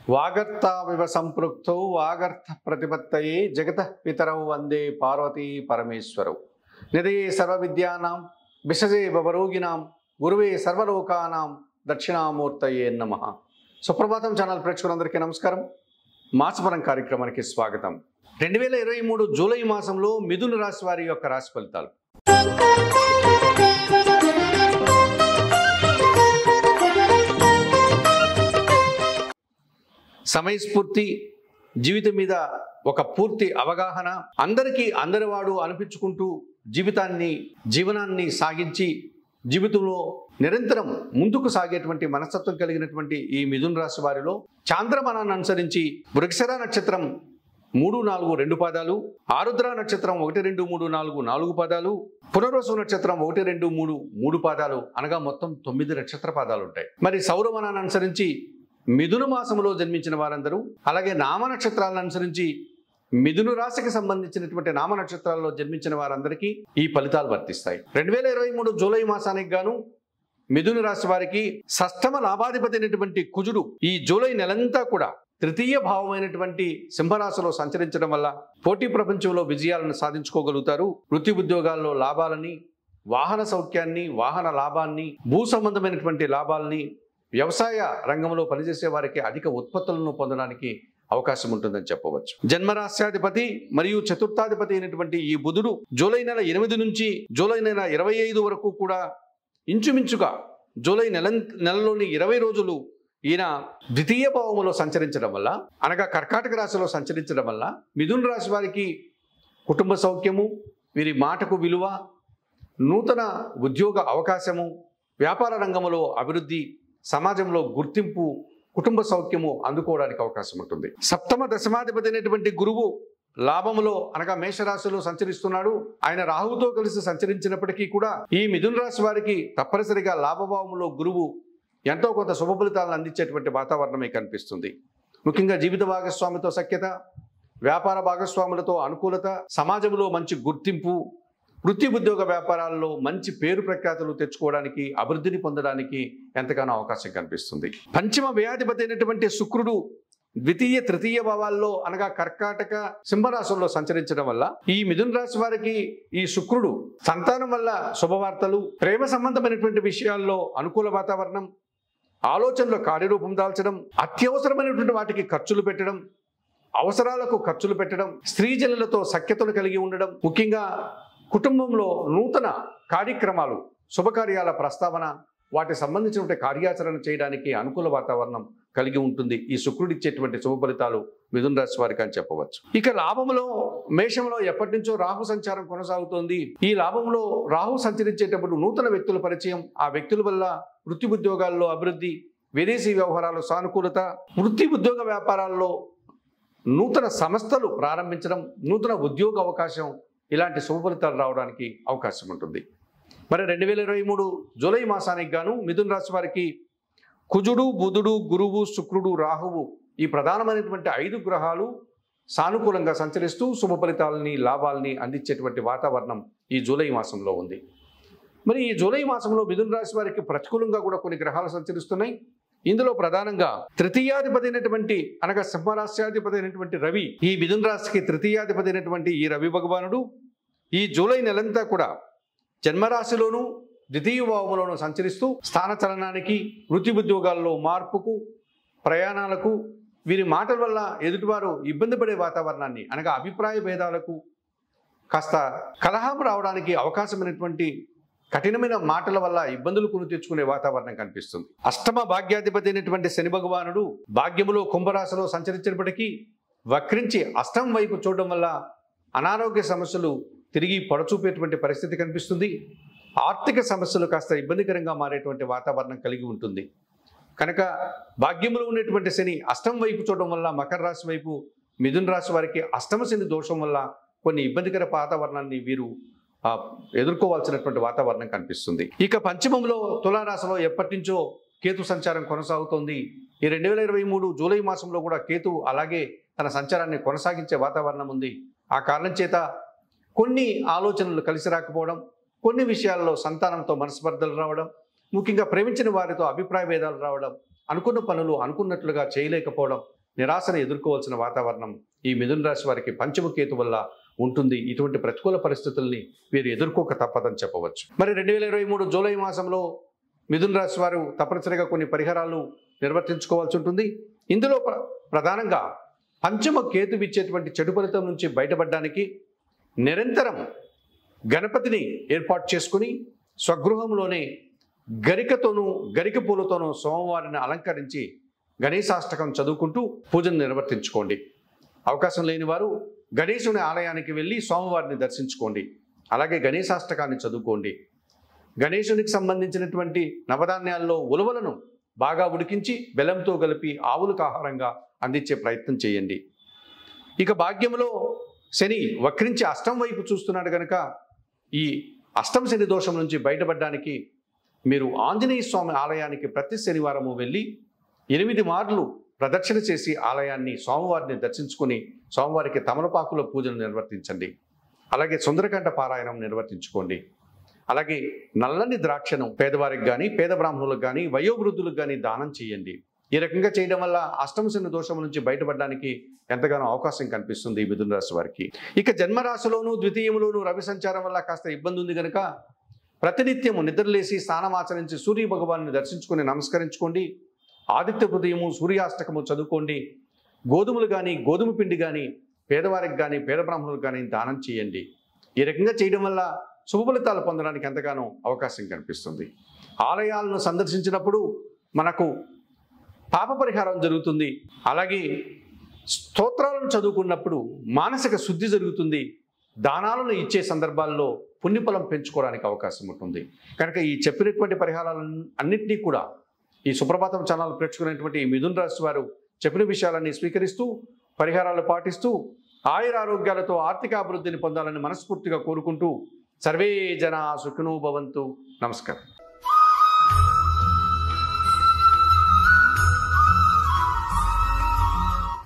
వాగర్తావివ సంపృక్తౌ వాగర్థ ప్రతిపత్తయే జగత పితరౌ వందే పార్వతీ పరమేశ్వరౌ నిదయే సర్వవిద్యానాం విశజే భవరోగిణాం గురువే సర్వలోకానాం దక్షిణామూర్తయే నమ సుప్రభాతం ఛానల్ ప్రేక్షకులందరికీ నమస్కారం మాసపరం కార్యక్రమానికి స్వాగతం రెండు వేల ఇరవై మూడు జూలై మాసంలో మిథున రాశి వారి యొక్క రాశి ఫలితాలు సమయస్ఫూర్తి జీవితం మీద ఒక పూర్తి అవగాహన అందరికీ అందరివాడు అనిపించుకుంటూ జీవితాన్ని జీవనాన్ని సాగించి జీవితంలో నిరంతరం ముందుకు సాగేటువంటి మనస్తత్వం కలిగినటువంటి ఈ మిథున రాశి వారిలో చాంద్రమానాన్ని అనుసరించి వృక్షర నక్షత్రం మూడు నాలుగు రెండు పాదాలు ఆరుద్ర నక్షత్రం ఒకటి రెండు మూడు నాలుగు నాలుగు పాదాలు పునర్వసు నక్షత్రం ఒకటి రెండు మూడు మూడు పాదాలు అనగా మొత్తం తొమ్మిది నక్షత్ర పాదాలు ఉంటాయి మరి సౌరమానాన్ని అనుసరించి మిథున మాసములో జన్మించిన వారందరూ అలాగే నామ నక్షత్రాలను అనుసరించి మిథును రాశికి సంబంధించినటువంటి నామ నక్షత్రాల్లో జన్మించిన వారందరికీ ఈ ఫలితాలు వర్తిస్తాయి రెండు వేల ఇరవై మూడు జూలై మాసానికి గాను మిథున రాశి వారికి షష్టమ లాభాధిపతి అయినటువంటి కుజుడు ఈ జూలై నెలంతా కూడా తృతీయ భావమైనటువంటి సింహరాశిలో సంచరించడం వల్ల పోటీ ప్రపంచంలో విజయాలను సాధించుకోగలుగుతారు వృత్తి ఉద్యోగాల్లో లాభాలని వాహన సౌఖ్యాన్ని వాహన లాభాన్ని భూ సంబంధమైనటువంటి లాభాలని వ్యవసాయ రంగంలో పనిచేసే వారికి అధిక ఉత్పత్తులను పొందడానికి అవకాశం ఉంటుందని చెప్పవచ్చు జన్మరాశ్యాధిపతి మరియు చతుర్థాధిపతి అయినటువంటి ఈ బుధుడు జూలై నెల ఎనిమిది నుంచి జూలై నెల ఇరవై ఐదు వరకు కూడా ఇంచుమించుగా జూలై నెల నెలలోని ఇరవై రోజులు ఈయన ద్వితీయ భావములో సంచరించడం వల్ల అనగా కర్కాటక రాశిలో సంచరించడం వల్ల మిథున రాశి వారికి కుటుంబ సౌఖ్యము వీరి మాటకు విలువ నూతన ఉద్యోగ అవకాశము వ్యాపార రంగంలో అభివృద్ధి సమాజంలో గుర్తింపు కుటుంబ సౌఖ్యము అందుకోవడానికి అవకాశం ఉంటుంది సప్తమ దశమాధిపతి అయినటువంటి గురువు లాభములో అనగా మేషరాశిలో సంచరిస్తున్నాడు ఆయన రాహుతో కలిసి సంచరించినప్పటికీ కూడా ఈ మిథున రాశి వారికి తప్పనిసరిగా లాభభావములో గురువు ఎంతో కొంత శుభ ఫలితాలను అందించేటువంటి వాతావరణమే కనిపిస్తుంది ముఖ్యంగా జీవిత భాగస్వామితో సఖ్యత వ్యాపార భాగస్వాములతో అనుకూలత సమాజంలో మంచి గుర్తింపు వృత్తి ఉద్యోగ వ్యాపారాల్లో మంచి పేరు ప్రఖ్యాతులు తెచ్చుకోవడానికి అభివృద్ధిని పొందడానికి ఎంతగానో అవకాశం కనిపిస్తుంది పంచమ వ్యాధిపతి అయినటువంటి శుక్రుడు ద్వితీయ తృతీయ భావాల్లో అనగా కర్కాటక సింహరాశుల్లో సంచరించడం వల్ల ఈ మిథున రాశి వారికి ఈ శుక్రుడు సంతానం వల్ల శుభవార్తలు ప్రేమ సంబంధమైనటువంటి విషయాల్లో అనుకూల వాతావరణం ఆలోచనలో కార్యరూపం దాల్చడం అత్యవసరమైనటువంటి వాటికి ఖర్చులు పెట్టడం అవసరాలకు ఖర్చులు పెట్టడం స్త్రీజనులతో సఖ్యతను కలిగి ఉండడం ముఖ్యంగా కుటుంబంలో నూతన కార్యక్రమాలు శుభకార్యాల ప్రస్తావన వాటి సంబంధించినటువంటి కార్యాచరణ చేయడానికి అనుకూల వాతావరణం కలిగి ఉంటుంది ఈ శుక్రుడు ఇచ్చేటువంటి శుభ ఫలితాలు మిథున రాశి వారికి అని చెప్పవచ్చు ఇక లాభంలో మేషంలో ఎప్పటి నుంచో రాహు సంచారం కొనసాగుతోంది ఈ లాభంలో రాహు సంచరించేటప్పుడు నూతన వ్యక్తుల పరిచయం ఆ వ్యక్తుల వల్ల వృత్తి ఉద్యోగాల్లో అభివృద్ధి విదేశీ వ్యవహారాలు సానుకూలత వృత్తి ఉద్యోగ వ్యాపారాల్లో నూతన సంస్థలు ప్రారంభించడం నూతన ఉద్యోగ అవకాశం ఇలాంటి శుభ ఫలితాలు రావడానికి అవకాశం ఉంటుంది మరి రెండు వేల ఇరవై మూడు జూలై మాసానికి గాను మిథున రాశి వారికి కుజుడు బుధుడు గురువు శుక్రుడు రాహువు ఈ ప్రధానమైనటువంటి ఐదు గ్రహాలు సానుకూలంగా సంచరిస్తూ శుభ ఫలితాలని లాభాలని అందించేటువంటి వాతావరణం ఈ జూలై మాసంలో ఉంది మరి ఈ జూలై మాసంలో మిథున రాశి వారికి ప్రతికూలంగా కూడా కొన్ని గ్రహాలు సంచరిస్తున్నాయి ఇందులో ప్రధానంగా తృతీయాధిపతి అయినటువంటి అనగా సింహరాశ్యాధిపతి అయినటువంటి రవి ఈ మిథున రాశికి తృతీయాధిపతి అయినటువంటి ఈ రవి భగవానుడు ఈ జూలై నెలంతా కూడా జన్మరాశిలోను ద్వితీయ భావంలోను సంచరిస్తూ స్థాన చలనానికి వృత్తి ఉద్యోగాల్లో మార్పుకు ప్రయాణాలకు వీరి మాటల వల్ల ఎదుటివారు ఇబ్బంది పడే వాతావరణాన్ని అనగా అభిప్రాయ భేదాలకు కాస్త కలహం రావడానికి అవకాశమైనటువంటి కఠినమైన మాటల వల్ల ఇబ్బందులు కొని తెచ్చుకునే వాతావరణం కనిపిస్తుంది అష్టమ భాగ్యాధిపతి అయినటువంటి శని భగవానుడు భాగ్యములో కుంభరాశిలో సంచరించినప్పటికీ వక్రించి అష్టం వైపు చూడడం వల్ల అనారోగ్య సమస్యలు తిరిగి పొడచూపేటువంటి పరిస్థితి కనిపిస్తుంది ఆర్థిక సమస్యలు కాస్త ఇబ్బందికరంగా మారేటువంటి వాతావరణం కలిగి ఉంటుంది కనుక భాగ్యములో ఉన్నటువంటి శని అష్టం వైపు చూడడం వల్ల మకర రాశి వైపు మిథున రాశి వారికి అష్టమ శని దోషం వల్ల కొన్ని ఇబ్బందికర వాతావరణాన్ని వీరు ఆ, ఎదుర్కోవాల్సినటువంటి వాతావరణం కనిపిస్తుంది ఇక పంచమంలో తులారాశిలో ఎప్పటి నుంచో కేతు సంచారం కొనసాగుతోంది ఈ రెండు వేల ఇరవై మూడు జూలై మాసంలో కూడా కేతు అలాగే తన సంచారాన్ని కొనసాగించే వాతావరణం ఉంది ఆ కారణం చేత కొన్ని ఆలోచనలు కలిసి రాకపోవడం కొన్ని విషయాల్లో సంతానంతో మనస్పర్ధలు రావడం ముఖ్యంగా ప్రేమించిన వారితో అభిప్రాయ భేదాలు రావడం అనుకున్న పనులు అనుకున్నట్లుగా చేయలేకపోవడం నిరాశను ఎదుర్కోవాల్సిన వాతావరణం ఈ మిథున రాశి వారికి పంచమ కేతు వల్ల ఉంటుంది ఇటువంటి ప్రతికూల పరిస్థితుల్ని వీరు ఎదుర్కోక తప్పదని చెప్పవచ్చు మరి రెండు వేల ఇరవై మూడు జూలై మాసంలో మిథున రాశి వారు తప్పనిసరిగా కొన్ని పరిహారాలు నిర్వర్తించుకోవాల్సి ఉంటుంది ఇందులో ప్ర- ప్రధానంగా పంచమ కేతు ఇచ్చేటువంటి చెడు ఫలితం నుంచి బయటపడడానికి నిరంతరం గణపతిని ఏర్పాటు చేసుకుని స్వగృహంలోనే గరికతోనూ గరిక పూలతోనూ సోమవారిని అలంకరించి గణేశాష్టకం చదువుకుంటూ పూజను నిర్వర్తించుకోండి అవకాశం లేని వారు గణేశుని ఆలయానికి వెళ్ళి సోమవారిని దర్శించుకోండి అలాగే గణేశాష్టకాన్ని చదువుకోండి గణేశునికి సంబంధించినటువంటి నవధాన్యాల్లో ఉలవలను బాగా ఉడికించి బెల్లంతో కలిపి ఆవులకు ఆహారంగా అందించే ప్రయత్నం చేయండి ఇక భాగ్యంలో శని వక్రించి అష్టం వైపు చూస్తున్నాడు కనుక ఈ అష్టం శని దోషం నుంచి బయటపడడానికి మీరు ఆంజనేయ స్వామి ఆలయానికి ప్రతి శనివారము వెళ్ళి ఎనిమిది మార్లు ప్రదక్షిణ చేసి ఆలయాన్ని స్వామివారిని దర్శించుకొని స్వామివారికి తమలపాకుల పూజను నిర్వర్తించండి అలాగే సుందరకంఠ పారాయణం నిర్వర్తించుకోండి అలాగే నల్లని ద్రాక్షను పేదవారికి కానీ పేద బ్రాహ్మణులకు కానీ వయోవృద్ధులకు కానీ దానం చేయండి ఈ రకంగా చేయడం వల్ల అష్టమశని దోషం నుంచి బయటపడడానికి ఎంతగానో అవకాశం కనిపిస్తుంది ఈ మిథున రాశి వారికి ఇక జన్మరాశిలోను ద్వితీయంలోను రవి సంచారం వల్ల కాస్త ఇబ్బంది ఉంది కనుక ప్రతినిత్యము నిద్రలేసి స్నానమాచరించి సూర్య భగవాన్ని దర్శించుకొని నమస్కరించుకోండి ఆదిత్య హృదయము సూర్యాష్టకము చదువుకోండి గోధుమలు కానీ గోధుమ పిండి కానీ పేదవారికి కానీ పేద బ్రాహ్మణులకు కానీ దానం చేయండి ఈ రకంగా చేయడం వల్ల శుభ ఫలితాలు పొందడానికి ఎంతగానో అవకాశం కనిపిస్తుంది ఆలయాలను సందర్శించినప్పుడు మనకు పాప పరిహారం జరుగుతుంది అలాగే స్తోత్రాలను చదువుకున్నప్పుడు మానసిక శుద్ధి జరుగుతుంది దానాలను ఇచ్చే సందర్భాల్లో పుణ్యఫలం పెంచుకోవడానికి అవకాశం ఉంటుంది కనుక ఈ చెప్పినటువంటి పరిహారాలను అన్నింటినీ కూడా ఈ సుప్రభాతం ఛానల్ ప్రేక్షకున్నటువంటి ఈ మిథున్ రాశి వారు చెప్పిన విషయాలన్నీ స్వీకరిస్తూ పరిహారాలు పాటిస్తూ ఆయుర ఆరోగ్యాలతో ఆర్థిక అభివృద్ధిని పొందాలని మనస్ఫూర్తిగా కోరుకుంటూ సర్వే జన సుఖినో భవంతు నమస్కారం